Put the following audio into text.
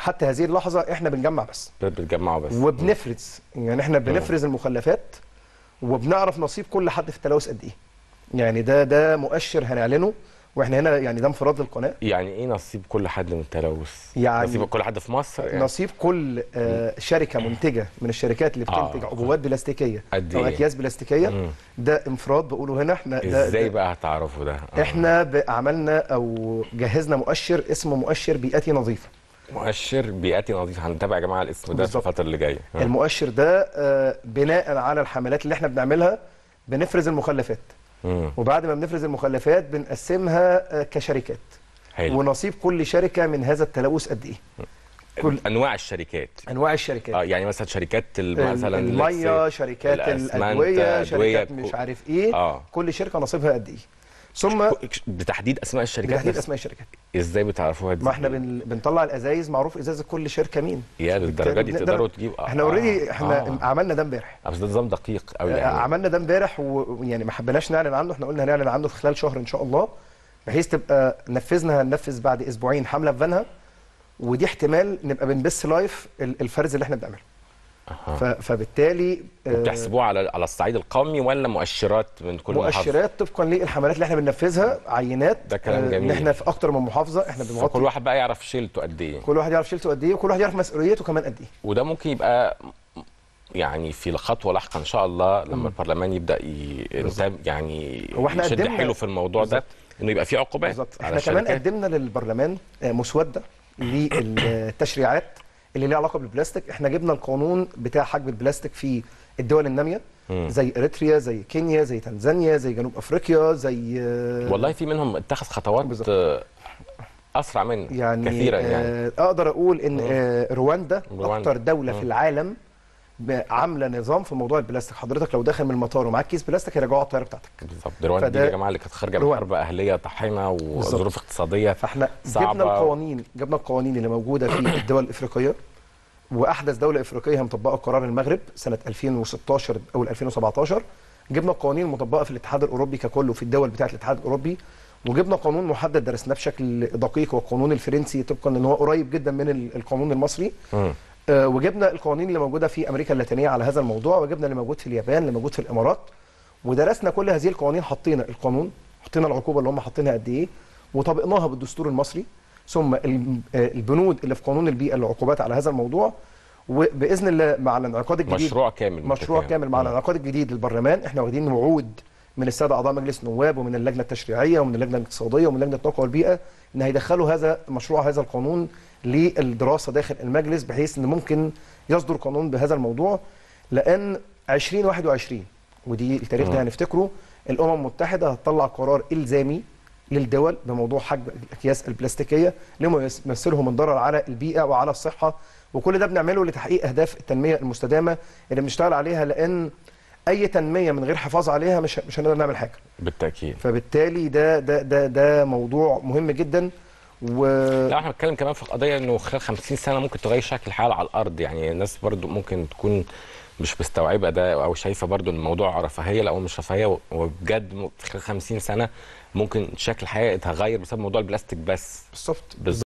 حتى هذه اللحظه احنا بنجمع بس بتجمعوا بس وبنفرز يعني احنا بنفرز المخلفات وبنعرف نصيب كل حد في التلوث قد ايه يعني ده ده مؤشر هنعلنه واحنا هنا يعني ده انفراد للقناه يعني ايه نصيب كل حد من التلوث يعني نصيب كل حد في مصر يعني نصيب كل آه شركه منتجه من الشركات اللي آه. بتنتج عبوات بلاستيكيه قد او إيه؟ اكياس بلاستيكيه مم. ده انفراد بقوله هنا احنا ده ازاي ده بقى هتعرفوا ده آه. احنا ب- عملنا او جهزنا مؤشر اسمه مؤشر بيئتي نظيفه مؤشر بيئتي نظيف هنتابع يا جماعه الاسم ده في بالظبط. الفتره اللي جايه آه. المؤشر ده آه، بناء على الحملات اللي احنا بنعملها بنفرز المخلفات مم. وبعد ما بنفرز المخلفات بنقسمها آه، كشركات حلو ونصيب كل شركه من هذا التلوث قد ايه كل انواع الشركات انواع الشركات اه يعني مثلا شركات ال- مثلا الميه let's say شركات الأسمنت، الادويه شركات كو- مش عارف ايه اه كل شركه نصيبها قد ايه ثم بتحديد اسماء الشركات بتحديد نفسها. اسماء الشركات ازاي بتعرفوها دي ما احنا بن... بنطلع الازايز معروف ازازه كل شركه مين يا للدرجه دي بنقدر- تقدروا تجيب احنا اوريدي احنا آه. عملنا ده امبارح بس ده نظام دقيق قوي آه، يعني عملنا ده امبارح ويعني ما حبيناش نعلن عنه احنا قلنا هنعلن عنه في خلال شهر ان شاء الله بحيث تبقى نفذنا هننفذ بعد اسبوعين حمله في فانها ودي احتمال نبقى بنبث لايف ال- الفرز اللي احنا بنعمله أها. ف- فبالتالي آه، بتحسبوها على على الصعيد القومي ولا مؤشرات من كل محافظه مؤشرات طبقا للحملات اللي احنا بننفذها عينات ده كلام آه، جميل. ان احنا في اكتر من محافظه احنا بنغطي فكل واحد بقى يعرف شيلته قد ايه كل واحد يعرف شيلته قد ايه وكل واحد يعرف مسؤوليته كمان قد ايه وده ممكن يبقى يعني في الخطوه لاحقا ان شاء الله لما البرلمان يبدا ي... ينتب- يعني هو إحنا يشد قدمنا- حيله في الموضوع ده انه يبقى في عقوبات بالظبط على احنا كمان الشركات. قدمنا للبرلمان آه، مسوده للتشريعات اللي ليها علاقه بالبلاستيك احنا جبنا القانون بتاع حجم البلاستيك في الدول الناميه مم. زي اريتريا زي كينيا زي تنزانيا زي جنوب افريقيا زي آه، والله في منهم اتخذ خطوات بالظبط. آه، اسرع منه يعني كثيرا يعني آه، اقدر اقول ان آه، رواندا رواندا. اكتر دوله مم. في العالم ب- عامله نظام في موضوع البلاستيك حضرتك لو داخل من المطار ومعاك كيس بلاستيك هيرجعوا على الطياره بتاعتك بالظبط ده رواندا دي فده- يا جماعه اللي كانت خارجه من رواندا. حرب اهليه طحينه وظروف اقتصاديه فاحنا صعبة. جبنا القوانين جبنا القوانين اللي موجوده في الدول الافريقيه واحدث دوله افريقيه مطبقه قرار المغرب سنه 2016 او 2017 جبنا القوانين المطبقه في الاتحاد الاوروبي ككل وفي الدول بتاعه الاتحاد الاوروبي وجبنا قانون محدد درسناه بشكل دقيق والقانون الفرنسي طبقا ان هو قريب جدا من ال- القانون المصري مم. آه، وجبنا القوانين اللي موجوده في امريكا اللاتينيه على هذا الموضوع وجبنا اللي موجود في اليابان اللي موجود في الامارات ودرسنا كل هذه القوانين حطينا القانون حطينا العقوبه اللي هم حاطينها قد ايه وطبقناها بالدستور المصري ثم ال- آه، البنود اللي في قانون البيئه العقوبات على هذا الموضوع وباذن الله مع الانعقاد الجديد مشروع كامل مشروع متكامل. كامل مع مم. الانعقاد الجديد للبرلمان احنا واخدين وعود من الساده اعضاء مجلس النواب ومن اللجنه التشريعيه ومن اللجنه الاقتصاديه ومن لجنه الطاقه والبيئه ان هيدخلوا هذا مشروع هذا القانون للدراسه داخل المجلس بحيث ان ممكن يصدر قانون بهذا الموضوع لان 2021 ودي التاريخ ده مم. هنفتكره الامم المتحده هتطلع قرار الزامي للدول بموضوع حجم الاكياس البلاستيكيه لما يمثله من ضرر على البيئه وعلى الصحه وكل ده بنعمله لتحقيق اهداف التنميه المستدامه اللي بنشتغل عليها لان اي تنميه من غير حفاظ عليها مش مش هنقدر نعمل حاجه بالتاكيد فبالتالي ده ده ده ده موضوع مهم جدا و لا احنا بنتكلم كمان في قضيه انه خلال 50 سنه ممكن تغير شكل الحياه على الارض يعني الناس برضو ممكن تكون مش مستوعبه ده او شايفه برضو ان الموضوع رفاهيه لا هو مش رفاهيه وبجد م- في خلال 50 سنه ممكن شكل الحياه يتغير بسبب موضوع البلاستيك بس بالظبط بالظبط